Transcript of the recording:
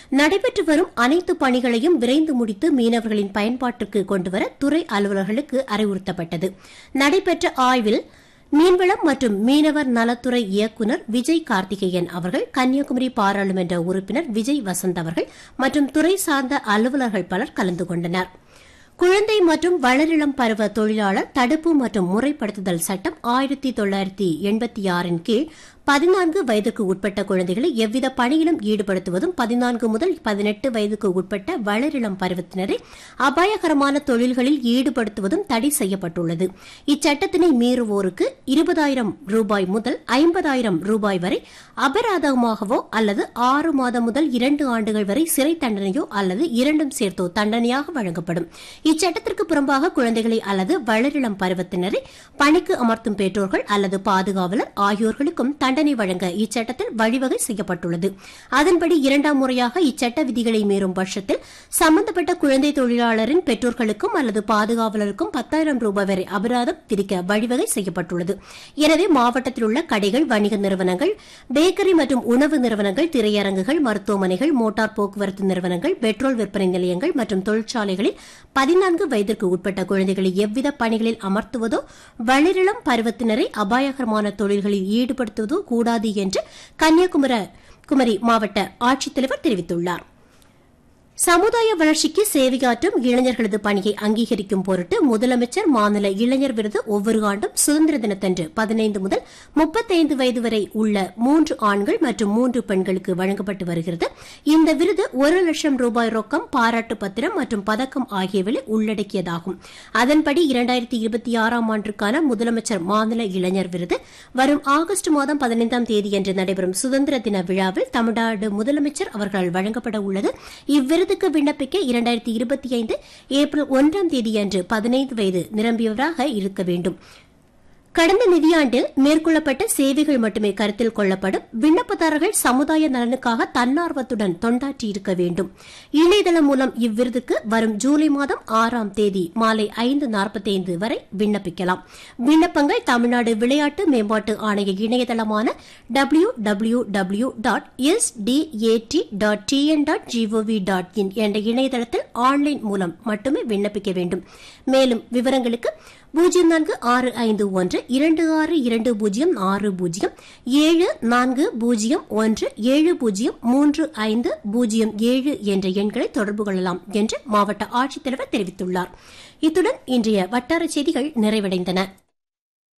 நடைபெற்று வரும் அனைத்து பணிகளையும் விரைந்து முடித்து மீனவர்களின் பயன்பாட்டிற்கு கொண்டுவர துறை அலுவலர்களுக்கு அறிவுறுத்தப்பட்டது நடைபெற்ற ஆய்வில் மீன்வளம் மற்றும் மீனவர் நலத்துறை இயக்குநர் விஜய் கார்த்திகேயன் அவர்கள் கன்னியாகுமரி பாராளுமன்ற உறுப்பினர் விஜய் வசந்த் அவர்கள் மற்றும் துறை சார்ந்த அலுவலர்கள் பலர் கலந்து கொண்டனர் குழந்தை மற்றும் வளரிளம் பருவ தொழிலாளர் தடுப்பு மற்றும் முறைப்படுத்துதல் சட்டம் ஆயிரத்தி தொள்ளாயிரத்தி எண்பத்தி ஆறின் கீழ் பதினான்கு வயதுக்கு உட்பட்ட குழந்தைகளை எவ்வித பணியிலும் ஈடுபடுத்துவதும் பதினான்கு முதல் பதினெட்டு வயதுக்கு உட்பட்ட வளரிளம் பருவத்தினரை அபாயகரமான தொழில்களில் ஈடுபடுத்துவதும் தடை செய்யப்பட்டுள்ளது இச்சட்டத்தினை மீறுவோருக்கு இருபதாயிரம் ரூபாய் முதல் ஐம்பதாயிரம் ரூபாய் வரை அபராதமாகவோ அல்லது ஆறு மாதம் முதல் இரண்டு ஆண்டுகள் வரை சிறை தண்டனையோ அல்லது இரண்டும் சேர்த்தோ தண்டனையாக வழங்கப்படும் இச்சட்டத்திற்கு புறம்பாக குழந்தைகளை அல்லது வளரிளம் பருவத்தினரை பணிக்கு அமர்த்தும் பெற்றோர்கள் அல்லது பாதுகாவலர் ஆகியோர்களுக்கும் தண்டனை வழங்க இச்சட்டத்தில் வழிவகை செய்யப்பட்டுள்ளது அதன்படி இரண்டாம் முறையாக இச்சட்ட விதிகளை மீறும் பட்சத்தில் சம்பந்தப்பட்ட குழந்தை தொழிலாளரின் பெற்றோர்களுக்கும் அல்லது பாதுகாவலருக்கும் பத்தாயிரம் ரூபாய் வரை அபராதம் விதிக்க வழிவகை செய்யப்பட்டுள்ளது எனவே மாவட்டத்தில் உள்ள கடைகள் வணிக நிறுவனங்கள் பேக்கரி மற்றும் உணவு நிறுவனங்கள் திரையரங்குகள் மருத்துவமனைகள் மோட்டார் போக்குவரத்து நிறுவனங்கள் பெட்ரோல் விற்பனை நிலையங்கள் மற்றும் தொழிற்சாலைகளில் பதினான்கு வயதிற்கு உட்பட்ட குழந்தைகளை எவ்வித பணிகளில் அமர்த்துவதோ வளரிளம் பருவத்தினரை அபாயகரமான தொழில்களில் ஈடுபடுத்துவதோ கூடாது என்று கன்னியாகுமரி மாவட்ட ஆட்சித்தலைவர் தெரிவித்துள்ளார் சமுதாய வளர்ச்சிக்கு சேவையாற்றும் இளைஞர்களது பணியை அங்கீகரிக்கும் பொருட்டு முதலமைச்சர் மாநில இளைஞர் விருது ஒவ்வொரு ஆண்டும் சுதந்திர தினத்தன்று பதினைந்து முதல் முப்பத்தைந்து வயது வரை உள்ள மூன்று ஆண்கள் மற்றும் மூன்று பெண்களுக்கு வழங்கப்பட்டு வருகிறது இந்த விருது ஒரு லட்சம் ரூபாய் ரொக்கம் பாராட்டு பத்திரம் மற்றும் பதக்கம் ஆகியவை உள்ளடக்கியதாகும் அதன்படி இரண்டாயிரத்தி இருபத்தி ஆறாம் ஆண்டுக்கான முதலமைச்சர் மாநில இளைஞர் விருது வரும் ஆகஸ்ட் மாதம் பதினைந்தாம் தேதியன்று நடைபெறும் சுதந்திர தின விழாவில் தமிழ்நாடு முதலமைச்சர் அவர்களால் வழங்கப்பட உள்ளது இவ்விருது விருதுக்கு விண்ணப்பிக்க இரண்டாயிரத்தி இருபத்தி ஐந்து ஏப்ரல் ஒன்றாம் தேதியன்று பதினைந்து வயது நிரம்பியவராக இருக்க வேண்டும் கடந்த நிதியாண்டில் மேற்கொள்ளப்பட்ட சேவைகள் மட்டுமே கருத்தில் கொள்ளப்படும் விண்ணப்பதாரர்கள் சமுதாய நலனுக்காக தன்னார்வத்துடன் தொண்டாற்றியிருக்க வேண்டும் இணையதளம் மூலம் இவ்விருதுக்கு வரும் ஜூலை மாதம் ஆறாம் தேதி மாலை ஐந்து நாற்பத்தைந்து வரை விண்ணப்பிக்கலாம் விண்ணப்பங்கள் தமிழ்நாடு விளையாட்டு மேம்பாட்டு ஆணைய இணையதளமான W W W dot S D A T dot T N dot G O V dot in என்ற இணையதளத்தில் ஆன்லைன் மூலம் மட்டுமே விண்ணப்பிக்க வேண்டும் மேலும் விவரங்களுக்கு பூஜ்ஜியம் நான்கு ஆறு ஐந்து ஒன்று இரண்டு ஆறு இரண்டு பூஜ்ஜியம் ஆறு பூஜ்ஜியம் ஏழு நான்கு பூஜ்ஜியம் ஒன்று ஏழு பூஜ்ஜியம் மூன்று ஐந்து பூஜ்ஜியம் ஏழு என்ற எண்களை தொடர்பு கொள்ளலாம் என்று மாவட்ட ஆட்சித்தலைவர் தெரிவித்துள்ளார் இத்துடன் இன்றைய வட்டார செய்திகள் நிறைவடைந்தன